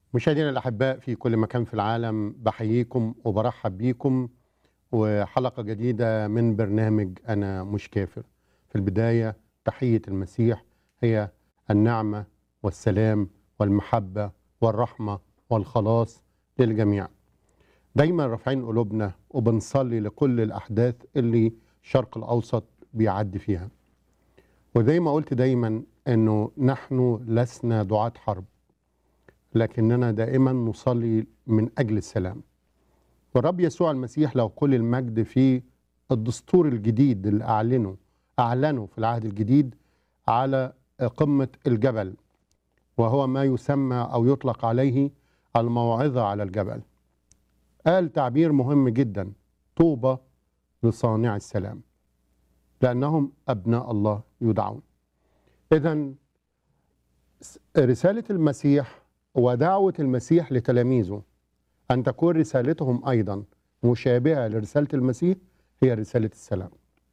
مشاهدينا الأحباء في كل مكان في العالم بحييكم وبرحب بيكم وحلقة جديدة من برنامج أنا مش كافر في البداية تحية المسيح هي النعمة والسلام والمحبة والرحمة والخلاص للجميع دايما رافعين قلوبنا وبنصلي لكل الأحداث اللي الشرق الأوسط بيعدي فيها وزي ما قلت دايما أنه نحن لسنا دعاة حرب لكننا دائما نصلي من اجل السلام. والرب يسوع المسيح له كل المجد في الدستور الجديد اللي اعلنه اعلنه في العهد الجديد على قمه الجبل وهو ما يسمى او يطلق عليه الموعظه على الجبل. قال تعبير مهم جدا طوبى لصانع السلام لانهم ابناء الله يدعون. اذا رساله المسيح ودعوة المسيح لتلاميذه أن تكون رسالتهم أيضا مشابهة لرسالة المسيح هي رسالة السلام.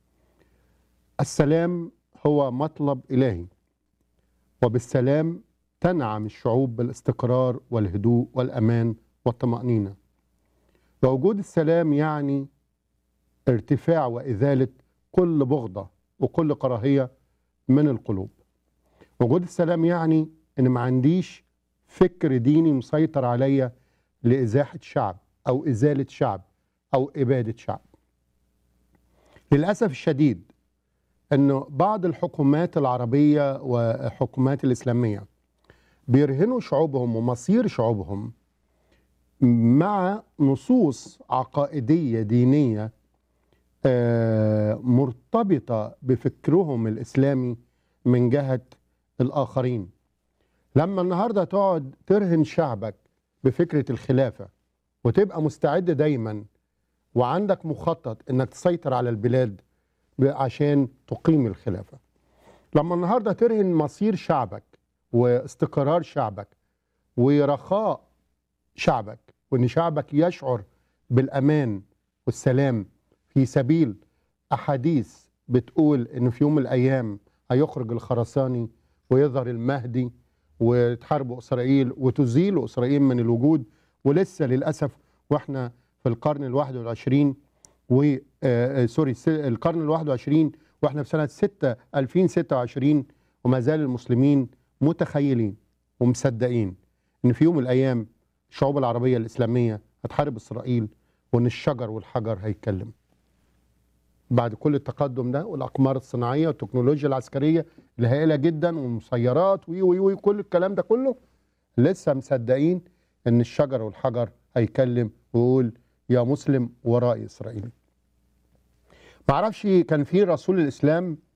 السلام هو مطلب إلهي وبالسلام تنعم الشعوب بالاستقرار والهدوء والأمان والطمأنينة. ووجود السلام يعني ارتفاع وإزالة كل بغضة وكل كراهية من القلوب. وجود السلام يعني إن ما عنديش فكر ديني مسيطر عليا لإزاحة شعب أو إزالة شعب أو إبادة شعب للأسف الشديد أنه بعض الحكومات العربية وحكومات الإسلامية بيرهنوا شعوبهم ومصير شعوبهم مع نصوص عقائدية دينية مرتبطة بفكرهم الإسلامي من جهة الآخرين لما النهارده تقعد ترهن شعبك بفكره الخلافه وتبقى مستعد دايما وعندك مخطط انك تسيطر على البلاد عشان تقيم الخلافه. لما النهارده ترهن مصير شعبك واستقرار شعبك ورخاء شعبك وان شعبك يشعر بالامان والسلام في سبيل احاديث بتقول ان في يوم من الايام هيخرج الخرساني ويظهر المهدي وتحاربوا اسرائيل وتزيلوا اسرائيل من الوجود ولسه للاسف واحنا في القرن الواحد والعشرين و آه سوري القرن الواحد والعشرين واحنا في سنه 6 2026 وما زال المسلمين متخيلين ومصدقين ان في يوم من الايام الشعوب العربيه الاسلاميه هتحارب اسرائيل وان الشجر والحجر هيتكلم. بعد كل التقدم ده والاقمار الصناعيه والتكنولوجيا العسكريه الهائله جدا والمسيرات وي وي وي كل الكلام ده كله لسه مصدقين ان الشجر والحجر هيكلم ويقول يا مسلم وراء اسرائيل. ما اعرفش كان في رسول الاسلام